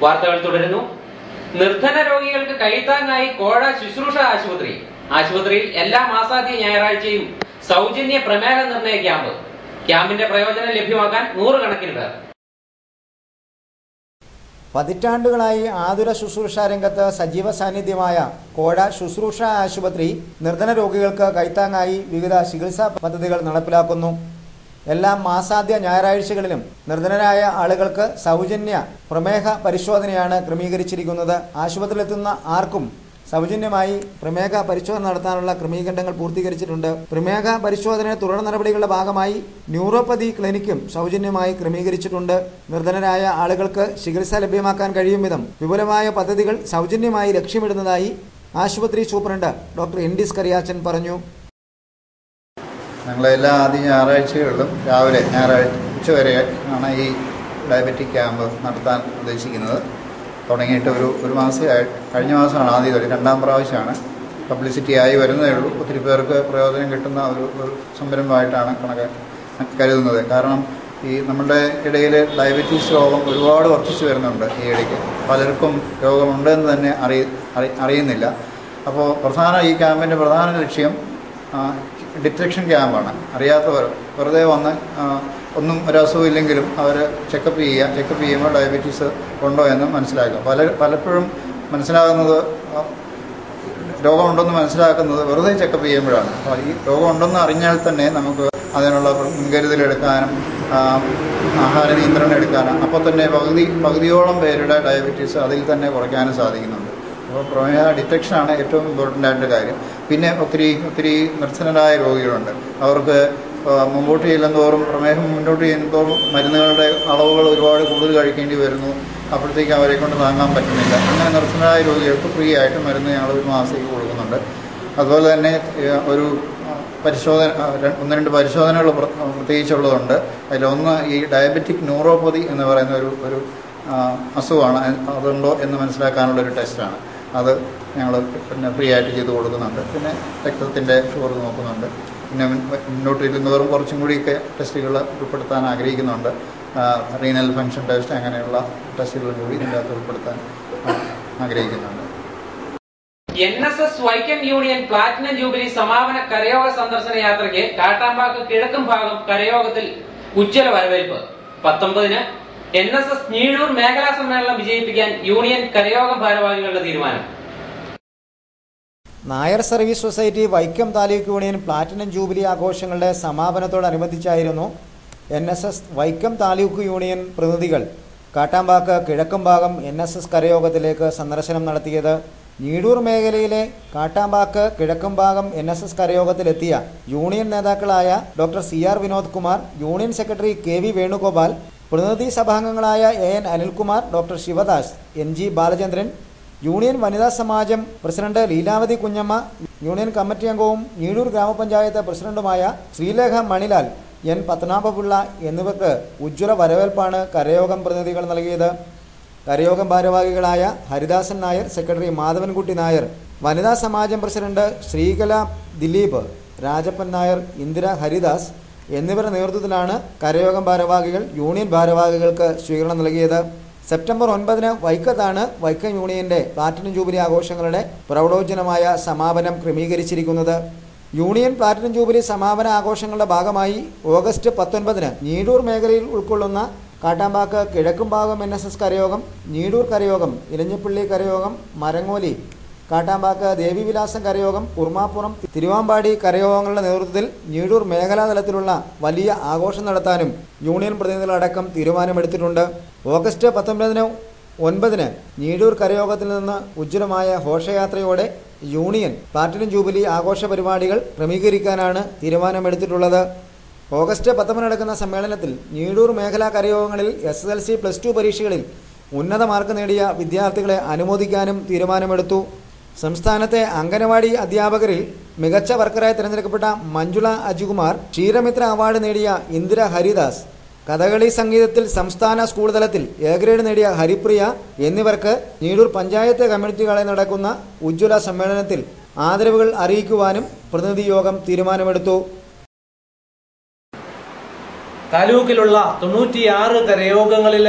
വാർത്തകൾ തുടരുന്നു നിർധന രോഗികൾക്ക് കൈത്താങ്ങായി കോഴ ശുശ്രൂഷ ആശുപത്രി ആശുപത്രിയിൽ എല്ലാ മാസാദ്യ ഞായറാഴ്ചയും സൗജന്യ പ്രമേഹ നിർണയ ക്യാമ്പ് ക്യാമ്പിന്റെ പ്രയോജനം ലഭ്യമാക്കാൻ നൂറുകണക്കിന് പേർ പതിറ്റാണ്ടുകളായി ആതുര ശുശ്രൂഷ രംഗത്ത് സജീവ സാന്നിധ്യമായ കോഴ ശുശ്രൂഷ ആശുപത്രി നിർധന രോഗികൾക്ക് കൈത്താങ്ങായി വിവിധ ചികിത്സാ പദ്ധതികൾ നടപ്പിലാക്കുന്നു എല്ലാ മാസാദ്യ ഞായറാഴ്ചകളിലും നിർധനരായ ആളുകൾക്ക് സൗജന്യ പ്രമേഹ പരിശോധനയാണ് ക്രമീകരിച്ചിരിക്കുന്നത് ആശുപത്രിയിലെത്തുന്ന ആർക്കും സൗജന്യമായി പ്രമേഹ പരിശോധന നടത്താനുള്ള ക്രമീകരണങ്ങൾ പൂർത്തീകരിച്ചിട്ടുണ്ട് പ്രമേഹ പരിശോധന തുടർ നടപടികളുടെ ഭാഗമായി ന്യൂറോപ്പതി ക്ലിനിക്കും സൗജന്യമായി ക്രമീകരിച്ചിട്ടുണ്ട് നിർധനരായ ആളുകൾക്ക് ചികിത്സ ലഭ്യമാക്കാൻ കഴിയും വിധം വിപുലമായ പദ്ധതികൾ സൗജന്യമായി ലക്ഷ്യമിടുന്നതായി ആശുപത്രി superintendent doctor N D Scariachan പറഞ്ഞു ഞങ്ങൾ എല്ലാ ആദ്യ ഞായറാഴ്ചകളിലും രാവിലെ ഞായറാഴ്ച ഉച്ചവരെ ആണ് ഈ ഡയബറ്റിക് ക്യാമ്പ് നടത്താൻ ഉദ്ദേശിക്കുന്നത് തുടങ്ങിയിട്ട് ഒരു ഒരു മാസമായി കഴിഞ്ഞ മാസമാണ് ആദ്യം തൊഴിൽ രണ്ടാം പ്രാവശ്യമാണ് പബ്ലിസിറ്റി ആയി വരുന്നതേ ഉള്ളൂ ഒത്തിരി പേർക്ക് പ്രയോജനം കിട്ടുന്ന ഒരു ഒരു സംരംഭമായിട്ടാണ് കണക്ക് കരുതുന്നത് കാരണം ഈ നമ്മുടെ ഇടയിൽ ഡയബറ്റീസ് രോഗം ഒരുപാട് വർദ്ധിച്ചു വരുന്നുണ്ട് ഈ ഇടയ്ക്ക് പലർക്കും രോഗമുണ്ടെന്ന് തന്നെ അറിയ അറി- അറിയുന്നില്ല അപ്പോൾ പ്രധാന ഈ ക്യാമ്പിൻ്റെ പ്രധാന ലക്ഷ്യം ഡിറ്റക്ഷൻ ക്യാമ്പാണ് അറിയാത്തവർ വെറുതെ വന്ന് ആ, ഒന്നും ഒരു അസുഖം ഇല്ലെങ്കിലും അവർ ചെക്കപ്പ് ചെയ്യുക ചെക്കപ്പ് ചെയ്യുമ്പോൾ ഡയബറ്റീസ് ഉണ്ടോ എന്ന് മനസ്സിലാക്കുക പല പലപ്പോഴും മനസ്സിലാകുന്നത് ആ, രോഗമുണ്ടെന്ന് മനസ്സിലാക്കുന്നത് വെറുതെ ചെക്കപ്പ് ചെയ്യുമ്പോഴാണ് അപ്പോൾ ഈ രോഗമുണ്ടെന്ന് അറിഞ്ഞാൽ തന്നെ നമുക്ക് അതിനുള്ള മുൻകരുതലെടുക്കാനും ആ, ആഹാര നിയന്ത്രണം എടുക്കാനും അപ്പോൾ തന്നെ പകുതി പകുതിയോളം പേരുടെ ഡയബറ്റീസ് അതിൽ തന്നെ കുറയ്ക്കാനും സാധിക്കുന്നുണ്ട് അപ്പോൾ പ്രമേഹ ഡിറ്റക്ഷനാണ് ഏറ്റവും ഇമ്പോർട്ടൻ്റ് ആയിട്ടുള്ള കാര്യം പിന്നെ ഒത്തിരി ഒത്തിരി നിർധനരായ രോഗികളുണ്ട് അവർക്ക് ആ, മുമ്പോട്ട് ചെല്ലുന്തോറും പ്രമേഹം മുന്നോട്ട് ചെയ്യുന്നതോറും മരുന്നുകളുടെ അളവുകൾ ഒരുപാട് കൂടുതൽ കഴിക്കേണ്ടി വരുന്നു അപ്പോഴത്തേക്ക് അവരെ കൊണ്ട് താങ്ങാൻ പറ്റുന്നില്ല അങ്ങനെ നിർധനരായ രോഗികൾക്ക് ഫ്രീ ആയിട്ട് മരുന്ന് ഞങ്ങൾ ഒരു മാസത്തേക്ക് കൊടുക്കുന്നുണ്ട് അതുപോലെ തന്നെ ഏ, ഒരു ആ, പരിശോധന ആ, ര- ഒന്ന് രണ്ട് പരിശോധനകൾ പ്ര- പ്രത്യേകിച്ചുള്ളതുണ്ട് അതിലൊന്ന് ഈ ഡയബറ്റിക് ന്യൂറോപ്പതി എന്ന് പറയുന്ന ഒരു ഒരു ആ, അസുഖമാണ് അത് അതുണ്ടോ എന്ന് മനസ്സിലാക്കാനുള്ള ഒരു ടെസ്റ്റാണ് അത് ഞങ്ങൾ പിന്നെ ഫ്രീ ആയിട്ട് ചെയ്ത് കൊടുക്കുന്നുണ്ട് പിന്നെ രക്തത്തിൻ്റെ ഷുഗർ നോക്കുന്നുണ്ട് പിന്നെ മുൻ- മുന്നോട്ട് ഇരുന്നവരും കുറച്ചും കൂടിയൊക്കെ ടെസ്റ്റുകൾ ഉൾപ്പെടുത്താൻ ആഗ്രഹിക്കുന്നുണ്ട് റീനൽ ഫങ്ഷൻ ടെസ്റ്റ് അങ്ങനെയുള്ള ടെസ്റ്റുകളും കൂടി ഇതിൻ്റെ അകത്ത് ഉൾപ്പെടുത്താൻ ആ, ആഗ്രഹിക്കുന്നുണ്ട് N S S Vaikom union platinum jubilee സമാപന കരയോഗ സന്ദർശന യാത്രയ്ക്ക് കാട്ടാമ്പാക്ക് കിഴക്കും ഭാഗം കരയോഗത്തിൽ ഉജ്ജ്വല വരവേൽപ്പ് പത്തൊമ്പതിന് എൻ എസ് എസ് ഞീഴൂർ മേഖലാ സമ്മേളനം വിജയിപ്പിക്കാൻ യൂണിയൻ കരയോഗം ഭാരവാഹികളുടെ തീരുമാനം Nair service society Vaikom taluk union platinum ജൂബിലി ആഘോഷങ്ങളുടെ സമാപനത്തോടനുബന്ധിച്ചായിരുന്നു N S S Vaikom taluk union പ്രതിനിധികൾ കാട്ടാമ്പാക്ക് കിഴക്കും ഭാഗം എൻ എസ് എസ് കരയോഗത്തിലേക്ക് സന്ദർശനം നടത്തിയത് നീടൂർ മേഖലയിലെ കാട്ടാമ്പാക്ക് കിഴക്കും ഭാഗം എൻ എസ് എസ് കരയോഗത്തിലെത്തിയ യൂണിയൻ നേതാക്കളായ doctor C R Vinod Kumar union secretary K V Venugopal പ്രതിനിധി സഭാംഗങ്ങളായ A N Anilkumar doctor Sivadas N G Balachandran union വനിതാ സമാജം president Leelavathi Kunjamma union committee അംഗവും ഞീഴൂർ ഗ്രാമപഞ്ചായത്ത് പ്രസിഡന്റുമായ ശ്രീലേഖ മണിലാൽ എൻ പത്മനാഭപിള്ള എന്നിവർക്ക് ഉജ്ജ്വല വരവേൽപ്പാണ് കരയോഗം പ്രതിനിധികൾ നൽകിയത് കരയോഗം ഭാരവാഹികളായ ഹരിദാസൻ നായർ സെക്രട്ടറി മാധവൻകുട്ടി നായർ വനിതാ സമാജം പ്രസിഡന്റ് ശ്രീകല ദിലീപ് രാജപ്പൻ നായർ ഇന്ദിര ഹരിദാസ് എന്നിവരുടെ നേതൃത്വത്തിലാണ് കരയോഗം ഭാരവാഹികൾ യൂണിയൻ ഭാരവാഹികൾക്ക് സ്വീകരണം നൽകിയത് സെപ്റ്റംബർ ഒൻപതിന് വൈക്കത്താണ് വൈക്കം യൂണിയന്റെ പ്ലാറ്റിനം ജൂബിലി ആഘോഷങ്ങളുടെ പ്രൗഢോജ്ജലമായ സമാപനം ക്രമീകരിച്ചിരിക്കുന്നത് യൂണിയൻ പ്ലാറ്റിനം ജൂബിലി സമാപന ആഘോഷങ്ങളുടെ ഭാഗമായി ഓഗസ്റ്റ് പത്തൊൻപതിന് നീടൂർ മേഖലയിൽ ഉൾക്കൊള്ളുന്ന കാട്ടാമ്പാക്ക് കിഴക്കും ഭാഗം എൻ എസ് എസ് കരയോഗം നീടൂർ കരയോഗം ഇലഞ്ഞിപ്പള്ളി കരയോഗം മരങ്ങോലി കാട്ടാമ്പാക്ക് ദേവിവിലാസം കരയോഗം കുർമാപ്പുറം തിരുവാമ്പാടി കരയോഗങ്ങളുടെ നേതൃത്വത്തിൽ ഞീഴൂർ മേഖലാ തലത്തിലുള്ള വലിയ ആഘോഷം നടത്താനും യൂണിയൻ പ്രതിനിധികളടക്കം തീരുമാനമെടുത്തിട്ടുണ്ട് ഓഗസ്റ്റ് പത്തൊൻപതിന് ഒൻപതിന് ഞീഴൂർ കരയോഗത്തിൽ നിന്ന് ഉജ്ജ്വലമായ ഘോഷയാത്രയോടെ യൂണിയൻ പ്ലാറ്റിനം ജൂബിലി ആഘോഷ പരിപാടികൾ ക്രമീകരിക്കാനാണ് തീരുമാനമെടുത്തിട്ടുള്ളത് ഓഗസ്റ്റ് പത്തൊമ്പതിന് നടക്കുന്ന സമ്മേളനത്തിൽ ഞീടൂർ മേഖലാ കരയോഗങ്ങളിൽ S S L C plus two പരീക്ഷകളിൽ ഉന്നത മാർക്ക് നേടിയ വിദ്യാർത്ഥികളെ അനുമോദിക്കാനും തീരുമാനമെടുത്തു സംസ്ഥാനത്തെ അംഗനവാടി അധ്യാപകരിൽ മികച്ച വർക്കറായി തിരഞ്ഞെടുക്കപ്പെട്ട മഞ്ജുള അജികുമാർ ക്ഷീരമിത്ര അവാർഡ് നേടിയ ഇന്ദിര ഹരിദാസ് കഥകളി സംഗീതത്തിൽ സംസ്ഥാന സ്കൂൾ തലത്തിൽ എ ഗ്രേഡ് നേടിയ ഹരിപ്രിയ എന്നിവർക്ക് നീടൂർ പഞ്ചായത്ത് കമ്മ്യൂണിറ്റികളെ നടക്കുന്ന ഉജ്ജ്വല സമ്മേളനത്തിൽ ആദരവുകൾ അറിയിക്കുവാനും പ്രതിനിധി യോഗം തീരുമാനമെടുത്തു താലൂക്കിലുള്ള തൊണ്ണൂറ്റിയാറ് കരയോഗങ്ങളിൽ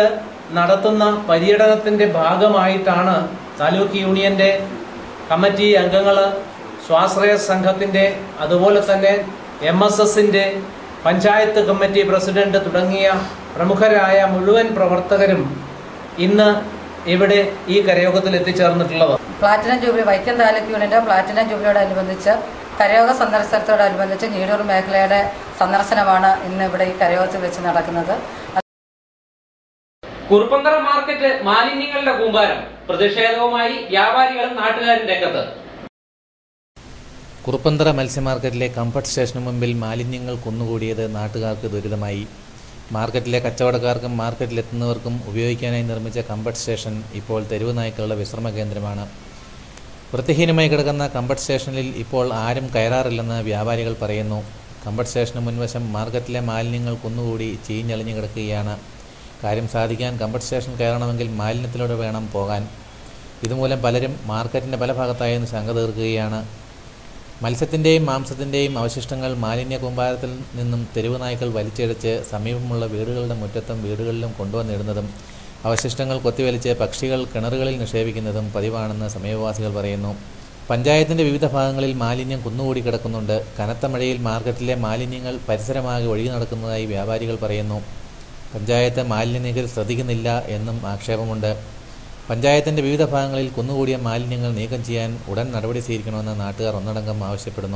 നടത്തുന്ന പര്യടനത്തിന്റെ ഭാഗമായിട്ടാണ് താലൂക്ക് യൂണിയന്റെ കമ്മിറ്റി അംഗങ്ങൾ സ്വാശ്രയ സംഘത്തിന്റെ അതുപോലെ തന്നെ എം എസ് എസിന്റെ പഞ്ചായത്ത് കമ്മിറ്റി പ്രസിഡന്റ് തുടങ്ങിയ പ്രമുഖരായ മുഴുവൻ പ്രവർത്തകരും ഇന്ന് ഇവിടെ ഈ കരയോഗത്തിൽ എത്തിച്ചേർന്നിട്ടുള്ളത് പ്ലാറ്റിനം ജൂബിലി വൈക്കം താലൂക്ക് യൂണിയന്റെ പ്ലാറ്റിനം ജൂബിലിയോടനുബന്ധിച്ച് കരയോഗ സന്ദർശനത്തോടനുബന്ധിച്ച് ഞീടൂർ മേഖലയുടെ സന്ദർശനമാണ് ഇന്ന് ഇവിടെ ഈ കരയോഗത്തിൽ വെച്ച് നടക്കുന്നത് കുറുപ്പന്തറ മാർക്കറ്റ് മാലിന്യങ്ങളുടെ കൂമ്പാരം പ്രതിഷേധവുമായി വ്യാപാരികളും നാട്ടുകാരും രംഗത്ത് കുറുപ്പന്തറ മത്സ്യമാർക്കറ്റിലെ കംഫർട്ട് സ്റ്റേഷന് മുമ്പിൽ മാലിന്യങ്ങൾ കുന്നുകൂടിയത് നാട്ടുകാർക്ക് ദുരിതമായി മാർക്കറ്റിലെ കച്ചവടക്കാർക്കും മാർക്കറ്റിലെത്തുന്നവർക്കും ഉപയോഗിക്കാനായി നിർമ്മിച്ച കംഫർട്ട് സ്റ്റേഷൻ ഇപ്പോൾ തെരുവ് നായ്ക്കളുടെ വിശ്രമ കേന്ദ്രമാണ് വൃത്തിഹീനമായി കിടക്കുന്ന കംഫർട്ട് സ്റ്റേഷനിൽ ഇപ്പോൾ ആരും കയറാറില്ലെന്ന് വ്യാപാരികൾ പറയുന്നു കംഫർട്ട് സ്റ്റേഷന് മുൻവശം മാർക്കറ്റിലെ മാലിന്യങ്ങൾ കുന്നുകൂടി ചീഞ്ഞളിഞ്ഞു കിടക്കുകയാണ് കാര്യം സാധിക്കാൻ കംഫർട്ട് സ്റ്റേഷൻ കയറണമെങ്കിൽ മാലിന്യത്തിലൂടെ വേണം പോകാൻ ഇതുമൂലം പലരും മാർക്കറ്റിൻ്റെ പല ഭാഗത്തായി നിന്ന് ശങ്ക തീർക്കുകയാണ് മത്സ്യത്തിൻ്റെയും മാംസത്തിൻ്റെയും അവശിഷ്ടങ്ങൾ മാലിന്യ കൂമ്പാരത്തിൽ നിന്നും തെരുവ് നായ്ക്കൾ വലിച്ചിഴച്ച് സമീപമുള്ള വീടുകളുടെ മുറ്റത്തും വീടുകളിലും കൊണ്ടുവന്നിടുന്നതും അവശിഷ്ടങ്ങൾ കൊത്തിവലിച്ച് പക്ഷികൾ കിണറുകളിൽ നിക്ഷേപിക്കുന്നതും പതിവാണെന്ന് സമീപവാസികൾ പറയുന്നു പഞ്ചായത്തിൻ്റെ വിവിധ ഭാഗങ്ങളിൽ മാലിന്യം കുന്നുകൂടി കിടക്കുന്നുണ്ട് കനത്ത മഴയിൽ മാർക്കറ്റിലെ മാലിന്യങ്ങൾ പരിസരമാകെ ഒഴുകി നടക്കുന്നതായി വ്യാപാരികൾ പറയുന്നു പഞ്ചായത്ത് മാലിന്യ നീക്കൽ ശ്രദ്ധിക്കുന്നില്ല എന്നും ആക്ഷേപമുണ്ട് പഞ്ചായത്തിന്റെ വിവിധ ഭാഗങ്ങളിൽ കുന്നുകൂടിയ മാലിന്യങ്ങൾ നീക്കം ചെയ്യാൻ ഉടൻ നടപടി സ്വീകരിക്കണമെന്ന് നാട്ടുകാർ ഒന്നടങ്കം ആവശ്യപ്പെടുന്നു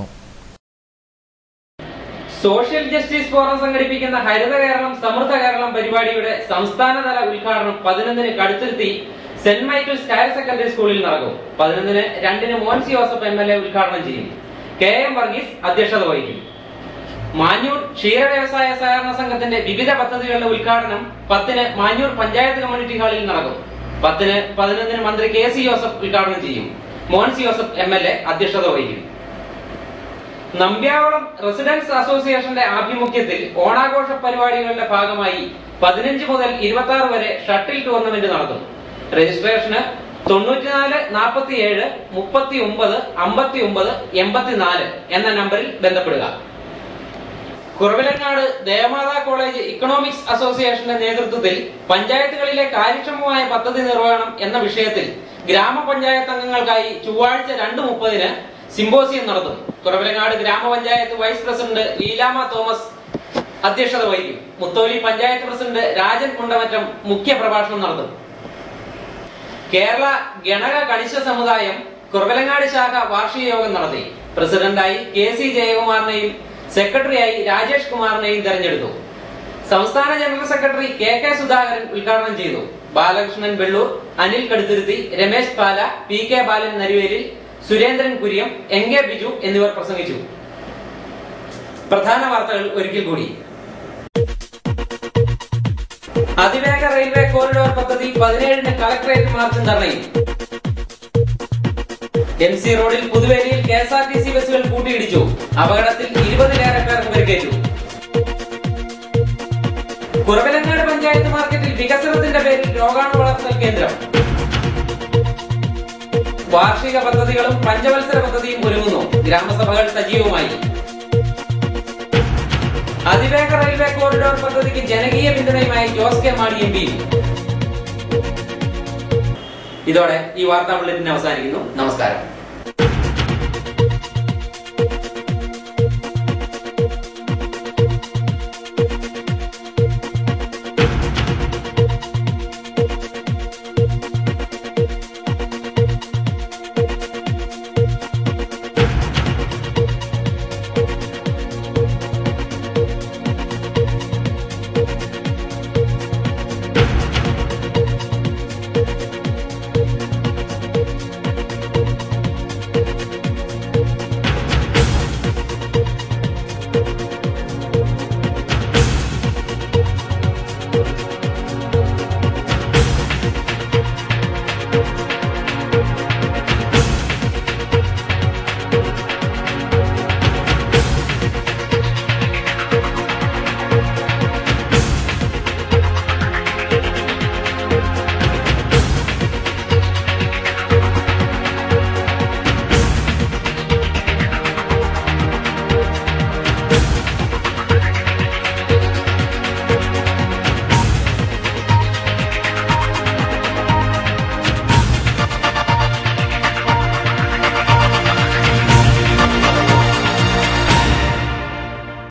സോഷ്യൽ ജസ്റ്റിസ് ഫോറം സംഘടിപ്പിക്കുന്ന ഹരിത കേരളം സമൃദ്ധ കേരളം പരിപാടിയുടെ സംസ്ഥാനതല ഉദ്ഘാടനം പതിനൊന്നിന് Kaduthuruthy saint Michael's higher secondary സ്കൂളിൽ നടക്കും പതിനൊന്നിന് രണ്ടിന് Moncy Joseph M L A ഉദ്ഘാടനം ചെയ്യും കെ എം വർഗീസ് അധ്യക്ഷത വഹിക്കും മാഞ്ഞൂർ ക്ഷീര വ്യവസായ സഹകരണ സംഘത്തിന്റെ വിവിധ പദ്ധതികളുടെ ഉദ്ഘാടനം പത്തിന് മാഞ്ഞൂർ പഞ്ചായത്ത് കമ്മ്യൂണിറ്റി ഹാളിൽ നടക്കും പത്തിന് പതിനൊന്നിന് മന്ത്രി കെ സി ജോസഫ് ഉദ്ഘാടനം ചെയ്യും Moncy Joseph M L A അധ്യക്ഷത വഹിക്കും നമ്പ്യാവളം റെസിഡൻസ് അസോസിയേഷന്റെ ആഭിമുഖ്യത്തിൽ ഓണാഘോഷ പരിപാടികളുടെ ഭാഗമായി പതിനഞ്ച് മുതൽ ഇരുപത്തി ആറ് വരെ ഷട്ടിൽ ടൂർണമെന്റ് നടത്തും രജിസ്ട്രേഷന് തൊണ്ണൂറ്റിനാല് നാൽപ്പത്തിയേഴ് മുപ്പത്തി ഒമ്പത് അമ്പത്തി ഒമ്പത് എൺപത്തിനാല് എന്ന നമ്പറിൽ ബന്ധപ്പെടുക കുറവിലങ്ങാട് ദേവമാതാ കോളേജ് ഇക്കണോമിക്സ് അസോസിയേഷന്റെ നേതൃത്വത്തിൽ പഞ്ചായത്തുകളിലെ കാര്യക്ഷമമായ പദ്ധതി നിർവഹണം എന്ന വിഷയത്തിൽ ഗ്രാമപഞ്ചായത്ത് അംഗങ്ങൾക്കായി ചൊവ്വാഴ്ച രണ്ട് മുപ്പതിന് സിംബോസിയം നടത്തും കുറവിലങ്ങാട് ഗ്രാമപഞ്ചായത്ത് വൈസ് പ്രസിഡന്റ് ലീലാമ തോമസ് അധ്യക്ഷത വഹിക്കും മുത്തോലി പഞ്ചായത്ത് പ്രസിഡന്റ് രാജൻ കുണ്ടമറ്റം മുഖ്യ പ്രഭാഷണം നടത്തും കേരള ഗണക കണിശ സമുദായം കുറവലങ്ങാട് ശാഖ വാർഷിക യോഗം നടത്തി പ്രസിഡന്റായി കെ സി ജയകുമാറിനെയും സെക്രട്ടറിയായി രാജേഷ് കുമാറിനെയും തെരഞ്ഞെടുത്തു സംസ്ഥാന general secretary K K Sudhakaran ഉദ്ഘാടനം ചെയ്തു Balakrishnan Vellur Anil Kaduthuruthy Ramesh Pala P K Balan Naruvelil Surendran Kuryam N K Biju എന്നിവർ പ്രസംഗിച്ചു പ്രധാന വാർത്തകൾ ഒരിക്കൽ കൂടി അതിവേഗ റെയിൽവേ കോറിഡോർ പദ്ധതി പതിനേഴിന് കളക്ടറേറ്റ് മാർച്ചും ധർണയും എം സി റോഡിൽ പുതുവേലിയിൽ K S R T C ബസ്സുകൾ കൂട്ടിയിടിച്ചു അപകടത്തിൽ ഇരുപതിലേറെ പേർക്ക് പരിക്കേറ്റു കുറവിലങ്ങാട് പഞ്ചായത്ത് മാർക്കറ്റിൽ വികസനത്തിന്റെ പേരിൽ രോഗാണു വളർത്തൽ കേന്ദ്രം വാർഷിക പദ്ധതികളും പഞ്ചവത്സര പദ്ധതിയും ഒരുങ്ങുന്നു ഗ്രാമസഭകൾ സജീവമായി അതിവേഗ റെയിൽവേ കോറിഡോർ പദ്ധതിക്ക് ജനകീയ പിന്തുണയുമായി Jose K Mani M P ഇതോടെ ഈ വാർത്താ ബുള്ളറ്റിൻ അവസാനിക്കുന്നു നമസ്കാരം